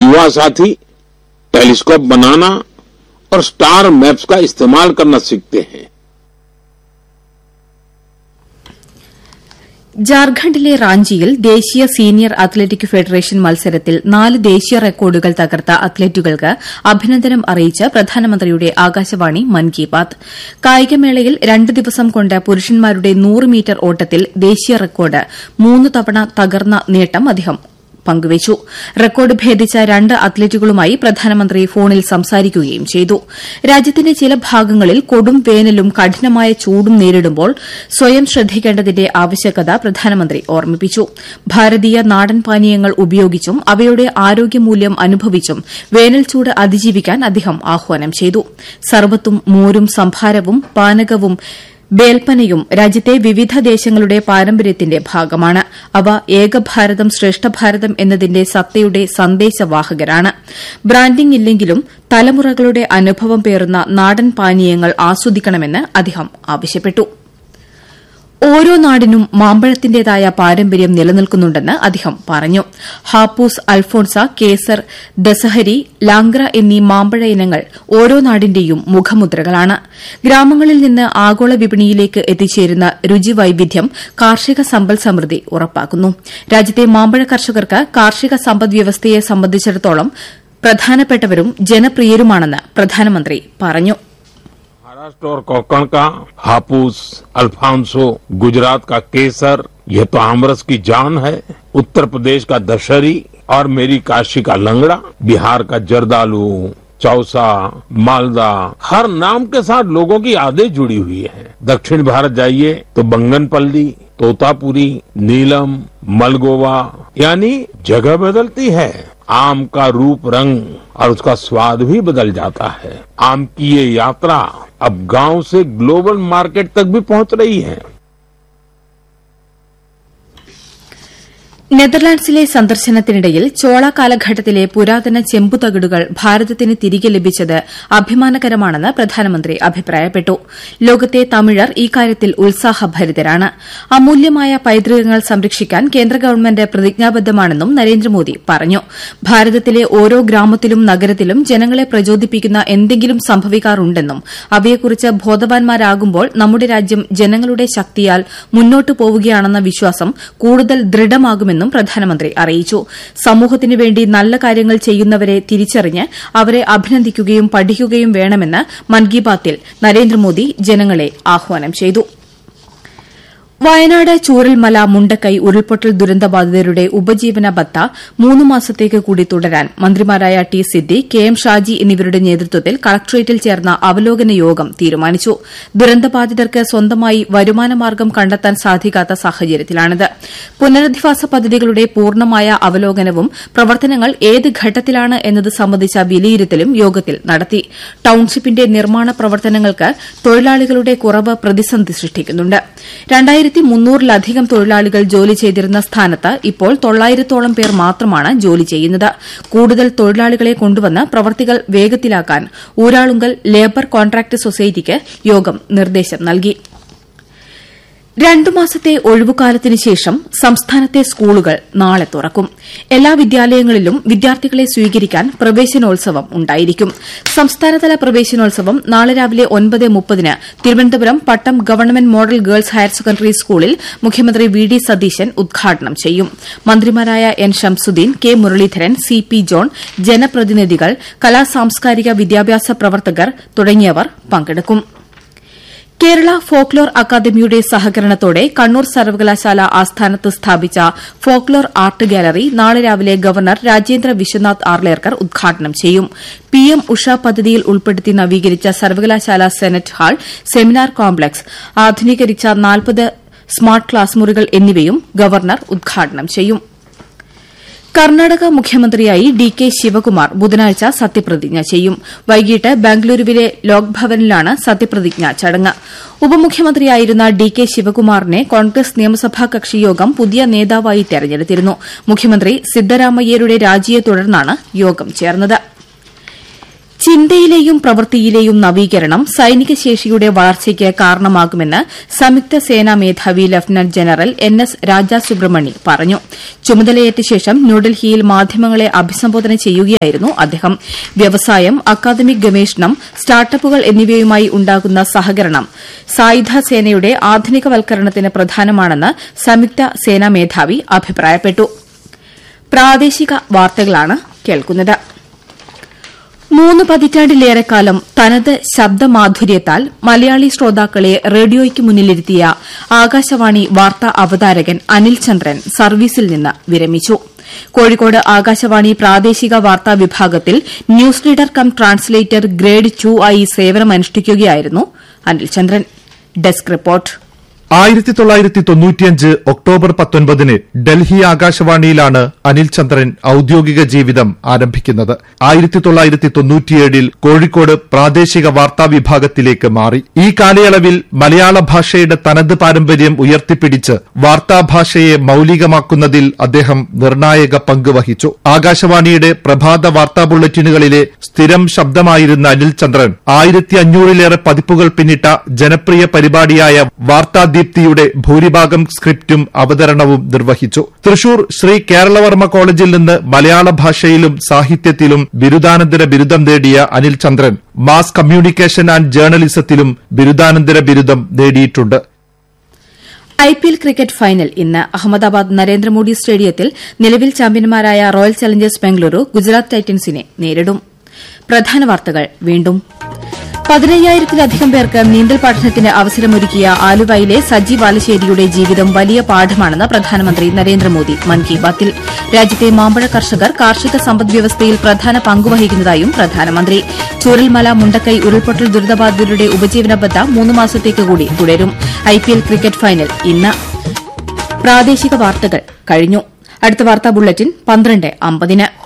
युवा साथी टेलीस्कोप बनाना और स्टार मैप्स का इस्तेमाल करना सीखते हैं ജാർഖണ്ഡിലെ റാഞ്ചിയിൽ ദേശീയ സീനിയർ അത്ലറ്റിക് ഫെഡറേഷൻ മത്സരത്തിൽ നാല് ദേശീയ റെക്കോർഡുകൾ തകർത്ത അത്ലറ്റുകൾക്ക് അഭിനന്ദനം അറിയിച്ച് പ്രധാനമന്ത്രിയുടെ ആകാശവാണി മൻ കി ബാത് കായികമേളയിൽ രണ്ട് ദിവസം കൊണ്ട് പുരുഷന്മാരുടെ നൂറ് മീറ്റർ ഓട്ടത്തിൽ ദേശീയ റെക്കോർഡ് മൂന്ന് തവണ തകർന്ന നേട്ടം അദ്ദേഹം പങ്കുവച്ചു റെക്കോർഡ് ഭേദിച്ച രണ്ട് അത്ലറ്റുകളുമായി പ്രധാനമന്ത്രി ഫോണിൽ സംസാരിക്കുകയും ചെയ്തു രാജ്യത്തിന്റെ ചില ഭാഗങ്ങളിൽ കൊടും വേനലും കഠിനമായ ചൂടും നേരിടുമ്പോൾ സ്വയം ശ്രദ്ധിക്കേണ്ടതിന്റെ ആവശ്യകത പ്രധാനമന്ത്രി ഓർമ്മിപ്പിച്ചു ഭാരതീയ നാടൻ പാനീയങ്ങൾ ഉപയോഗിച്ചും അവയുടെ ആരോഗ്യമൂല്യം അനുഭവിച്ചും വേനൽച്ചൂട് അതിജീവിക്കാൻ അദ്ദേഹം ആഹ്വാനം ചെയ്തു സർബത്തും മോരും സംഭാരവും പാനകവും ബേൽപ്പനയും രാജ്യത്തെ വിവിധ ദേശങ്ങളുടെ പാരമ്പര്യത്തിന്റെ ഭാഗമാണ് അവ ഏകഭാരതം ശ്രേഷ്ഠഭാരതം എന്നതിന്റെ സത്തയുടെ സന്ദേശവാഹകരാണ് ബ്രാൻഡിംഗ് ഇല്ലെങ്കിലും തലമുറകളുടെ അനുഭവം പേറുന്ന നാടൻ പാനീയങ്ങൾ ആസ്വദിക്കണമെന്ന് അദ്ദേഹം ആവശ്യപ്പെട്ടു ഓരോ നാടിനും മാമ്പഴത്തിന്റേതായ പാരമ്പര്യം നിലനിൽക്കുന്നുണ്ടെന്ന് അദ്ദേഹം പറഞ്ഞു ഹാപ്പൂസ് അൽഫോൺസ കേസർ ദസഹരി ലാംഗ്ര എന്നീ മാമ്പഴ ഇനങ്ങൾ ഓരോ നാടിന്റെയും മുഖമുദ്രകളാണ് ഗ്രാമങ്ങളിൽ നിന്ന് ആഗോള വിപണിയിലേക്ക് എത്തിച്ചേരുന്ന രുചിവൈവിധ്യം കാർഷിക സമ്പൽ സമൃദ്ധി ഉറപ്പാക്കുന്നു രാജ്യത്തെ മാമ്പഴ കർഷകർക്ക് കാർഷിക സമ്പദ്വ്യവസ്ഥയെ സംബന്ധിച്ചിടത്തോളം പ്രധാനപ്പെട്ടവരും ജനപ്രിയരുമാണെന്ന് പ്രധാനമന്ത്രി പറഞ്ഞു महाराष्ट्र और कोकण का हापुस अल्फांसो गुजरात का केसर यह तो आमरस की जान है उत्तर प्रदेश का दशहरी और मेरी काशी का लंगड़ा बिहार का जर्दालू चौसा मालदा हर नाम के साथ लोगों की यादें जुड़ी हुई है दक्षिण भारत जाइए तो बंगनपल्ली तोतापुरी नीलम मलगोवा यानी जगह बदलती है आम का रूप रंग और उसका स्वाद भी बदल जाता है आम की ये यात्रा अब गांव से ग्लोबल मार्केट तक भी पहुंच रही है നെതർലാൻഡ്സിലെ സന്ദർശനത്തിനിടയിൽ ചോള കാലഘട്ടത്തിലെ പുരാതന ചെമ്പുതകിടുകൾ ഭാരതത്തിന് തിരികെ ലഭിച്ചത് അഭിമാനകരമാണെന്ന് പ്രധാനമന്ത്രി അഭിപ്രായപ്പെട്ടു ലോകത്തെ തമിഴർ ഇക്കാര്യത്തിൽ ഉത്സാഹഭരിതരാണ് അമൂല്യമായ പൈതൃകങ്ങൾ സംരക്ഷിക്കാൻ കേന്ദ്ര ഗവൺമെന്റ് പ്രതിജ്ഞാബദ്ധമാണെന്നും നരേന്ദ്രമോദി പറഞ്ഞു ഭാരതത്തിലെ ഓരോ ഗ്രാമത്തിലും നഗരത്തിലും ജനങ്ങളെ പ്രചോദിപ്പിക്കുന്ന എന്തെങ്കിലും സംഭവിക്കാറുണ്ടെന്നും അവയെക്കുറിച്ച് ബോധവാന്മാരാകുമ്പോൾ നമ്മുടെ രാജ്യം ജനങ്ങളുടെ ശക്തിയാൽ മുന്നോട്ടു പോവുകയാണെന്ന വിശ്വാസം കൂടുതൽ ദൃഢമാകുമെന്നും പ്രധാനമന്ത്രി അറിയിച്ചു സമൂഹത്തിനു വേണ്ടി നല്ല കാര്യങ്ങൾ ചെയ്യുന്നവരെ തിരിച്ചറിഞ്ഞ് അവരെ അഭിനന്ദിക്കുകയും പഠിക്കുകയും വേണമെന്ന് മൻ കി ബാത്തിൽ നരേന്ദ്രമോദി ജനങ്ങളെ ആഹ്വാനം ചെയ്തു വയനാട് ചൂരൽമല മുണ്ടക്കൈ ഉരുൾപൊട്ടൽ ദുരന്തബാധിതരുടെ ഉപജീവന ബത്ത മൂന്ന് മാസത്തേക്ക് കൂടി തുടരാൻ മന്ത്രിമാരായ T Siddique K M Shaji എന്നിവരുടെ നേതൃത്വത്തിൽ കളക്ടറേറ്റിൽ ചേർന്ന അവലോകന യോഗം തീരുമാനിച്ചു ദുരന്തബാധിതർക്ക് സ്വന്തമായി വരുമാനമാർഗ്ഗം കണ്ടെത്താൻ സാധിക്കാത്ത സാഹചര്യത്തിലാണിത് പുനരധിവാസ പദ്ധതികളുടെ പൂർണ്ണമായ അവലോകനവും പ്രവർത്തനങ്ങൾ ഏത് ഘട്ടത്തിലാണ് എന്നത് സംബന്ധിച്ച വിലയിരുത്തലും യോഗത്തിൽ നടത്തി ടൌൺഷിപ്പിന്റെ നിർമ്മാണ പ്രവർത്തനങ്ങൾക്ക് തൊഴിലാളികളുടെ കുറവ് പ്രതിസന്ധി സൃഷ്ടിക്കുന്നുണ്ട് രണ്ടായിരത്തി മുന്നൂറിലധികം തൊഴിലാളികൾ ജോലി ചെയ്തിരുന്ന സ്ഥാനത്ത് ഇപ്പോൾ തൊള്ളായിരത്തോളം പേർ മാത്രമാണ് ജോലി ചെയ്യുന്നത് കൂടുതൽ തൊഴിലാളികളെ കൊണ്ടുവന്ന് പ്രവർത്തികൾ വേഗത്തിലാക്കാൻ ഊരാളുങ്കൽ ലേബർ കോൺട്രാക്ട് സൊസൈറ്റിക്ക് യോഗം നിർദ്ദേശം നൽകി രണ്ടു മാസത്തെ ഒഴിവുകാലത്തിന് ശേഷം സംസ്ഥാനത്തെ സ്കൂളുകൾ നാളെ തുറക്കും എല്ലാ വിദ്യാലയങ്ങളിലും വിദ്യാർത്ഥികളെ സ്വീകരിക്കാൻ പ്രവേശനോത്സവം ഉണ്ടായിരിക്കും സംസ്ഥാനതല പ്രവേശനോത്സവം നാളെ രാവിലെ ഒൻപത് മുപ്പതിന് Thiruvananthapuram Pattom government model girls higher secondary സ്കൂളിൽ മുഖ്യമന്ത്രി വി ഡി സതീശൻ ഉദ്ഘാടനം ചെയ്യും മന്ത്രിമാരായ N Shamsuddin K Muraleedharan C P John ജനപ്രതിനിധികൾ കലാ സാംസ്കാരിക വിദ്യാഭ്യാസ പ്രവർത്തകർ തുടങ്ങിയവർ പങ്കെടുക്കും കേരള ഫോക്ലോർ അക്കാദമിയുടെ സഹകരണത്തോടെ കണ്ണൂർ സർവകലാശാല ആസ്ഥാനത്ത് സ്ഥാപിച്ച ഫോക്ലോർ ആർട്ട് ഗാലറി നാളെ രാവിലെ ഗവർണർ രാജേന്ദ്ര വിശ്വനാഥ് ആർലേക്കർ ഉദ്ഘാടനം ചെയ്യും പി എം ഉഷ പദ്ധതിയിൽ ഉൾപ്പെടുത്തി നവീകരിച്ച സർവകലാശാല സെനറ്റ് ഹാൾ സെമിനാർ കോംപ്ലക്സ് ആധുനീകരിച്ച നാൽപ്പത് സ്മാർട്ട് ക്ലാസ് മുറികൾ എന്നിവയും ഗവർണർ ഉദ്ഘാടനം ചെയ്യും കർണാടക മുഖ്യമന്ത്രിയായി ഡി കെ ശിവകുമാർ ബുധനാഴ്ച സത്യപ്രതിജ്ഞ ചെയ്യും വൈകിട്ട് ബംഗളൂരുവിലെ ലോക്ഭവനിലാണ് സത്യപ്രതിജ്ഞാ ചടങ്ങ് ഉപമുഖ്യമന്ത്രിയായിരുന്ന ഡി കെ ശിവകുമാറിനെ കോൺഗ്രസ് നിയമസഭാ കക്ഷിയോഗം പുതിയ നേതാവായി തെരഞ്ഞെടുത്തിരുന്നു മുഖ്യമന്ത്രി സിദ്ധരാമയ്യരുടെ രാജിയെ തുടർന്നാണ് യോഗം ചേർന്നത് ചിന്തയിലെയും പ്രവൃത്തിയിലെയും നവീകരണം സൈനിക ശേഷിയുടെ വളർച്ചയ്ക്ക് കാരണമാകുമെന്ന് സംയുക്ത സേനാ മേധാവി lieutenant general N S Raja Subramani പറഞ്ഞു ചുമതലയേറ്റ ശേഷം ന്യൂഡൽഹിയിൽ മാധ്യമങ്ങളെ അഭിസംബോധന ചെയ്യുകയായിരുന്നു അദ്ദേഹം വ്യവസായം അക്കാദമിക് ഗവേഷണം സ്റ്റാർട്ടപ്പുകൾ എന്നിവയുമായി ഉണ്ടാകുന്ന സഹകരണം സായുധ സേനയുടെ ആധുനികവൽക്കരണത്തിന് പ്രധാനമാണെന്ന് സംയുക്ത സേനാ മേധാവി അഭിപ്രായപ്പെട്ടു പ്രാദേശിക വാർത്തകളാണ് കേൾക്കുന്നത് മൂന്ന് പതിറ്റാണ്ടിലേറെക്കാലം തനത് ശബ്ദമാധുര്യത്താൽ മലയാളി ശ്രോതാക്കളെ റേഡിയോയ്ക്ക് മുന്നിലിരുത്തിയ ആകാശവാണി വാർത്താ അവതാരകൻ അനിൽ ചന്ദ്രൻ സർവീസിൽ നിന്ന് വിരമിച്ചു കോഴിക്കോട് ആകാശവാണി പ്രാദേശിക വാർത്താ വിഭാഗത്തിൽ news reader cum translator grade two ആയി സേവനമനുഷ്ഠിക്കുകയായിരുന്നു അനിൽ ചന്ദ്രൻ ഡെസ്ക് റിപ്പോർട്ട് ആയിരത്തി തൊള്ളായിരത്തി തൊണ്ണൂറ്റിയഞ്ച് ഒക്ടോബർ പത്തൊൻപതിന് ഡൽഹി ആകാശവാണിയിലാണ് അനിൽ ചന്ദ്രൻ ഔദ്യോഗിക ജീവിതം ആരംഭിക്കുന്നത് ആയിരത്തി തൊള്ളായിരത്തി തൊണ്ണൂറ്റിയേഴിൽ കോഴിക്കോട് പ്രാദേശിക വാർത്താ വിഭാഗത്തിലേക്ക് മാറി ഈ കാലയളവിൽ മലയാള ഭാഷയുടെ തനത് പാരമ്പര്യം ഉയർത്തിപ്പിടിച്ച് വാർത്താഭാഷയെ മൌലികമാക്കുന്നതിൽ അദ്ദേഹം നിർണായക പങ്ക് വഹിച്ചു ആകാശവാണിയുടെ പ്രഭാത വാർത്താ ബുള്ളറ്റിനുകളിലെ സ്ഥിരം ശബ്ദമായിരുന്ന അനിൽ ചന്ദ്രൻ ആയിരത്തി അഞ്ഞൂറിലേറെ പതിപ്പുകൾ പിന്നിട്ട ജനപ്രിയ പരിപാടിയായ വാർത്താദീപ്തിയുടെ ഭൂരിഭാഗം സ്ക്രിപ്റ്റും അവതരണവും നിർവഹിച്ചു തൃശൂർ ശ്രീ കേരളവർമ്മ കോളേജിൽ നിന്ന് മലയാള ഭാഷയിലും സാഹിത്യത്തിലും ബിരുദാനന്തര ബിരുദം നേടിയ Anil Chandran mass communication and ജേർണലിസത്തിലും ബിരുദാനന്തര ബിരുദം നേടിയിട്ടുണ്ട് ഐപിഎൽ ക്രിക്കറ്റ് ഫൈനൽ ഇന്ന് അഹമ്മദാബാദ് നരേന്ദ്രമോദി സ്റ്റേഡിയത്തിൽ നിലവിൽ ചാമ്പ്യന്മാരായ റോയൽ ചലഞ്ചേഴ്സ് ബംഗളൂരു ഗുജറാത്ത് ടൈറ്റൻസിനെ നേരിടും പ്രധാന വാർത്തകൾ വീണ്ടും പതിനയ്യായിരത്തിലധികം പേർക്ക് നീന്തൽ പഠനത്തിന് അവസരമൊരുക്കിയ ആലുവയിലെ സജി ബാലശ്ശേരിയുടെ ജീവിതം വലിയ പാഠമാണെന്ന് പ്രധാനമന്ത്രി നരേന്ദ്രമോദി മൻ കി ബാത്തിൽ രാജ്യത്തെ മാമ്പഴ കർഷകർ കാർഷിക സമ്പദ്വ്യവസ്ഥയിൽ പ്രധാന പങ്കുവഹിക്കുന്നതായും പ്രധാനമന്ത്രി ചൂരൽമല മുണ്ടക്കൈ ഉരുൾപൊട്ടൽ ദുരിതബാധിതരുടെ ഉപജീവന ബദ്ധ മൂന്ന് മാസത്തേക്ക് കൂടി തുടരും ഐപിഎൽ ക്രിക്കറ്റ് ഫൈനൽ ഇന്ന് പ്രാദേശിക വാർത്തകൾ കഴിഞ്ഞു അടുത്ത വാർത്താ ബുള്ളറ്റിൻ പന്ത്രണ്ട് അമ്പതിന്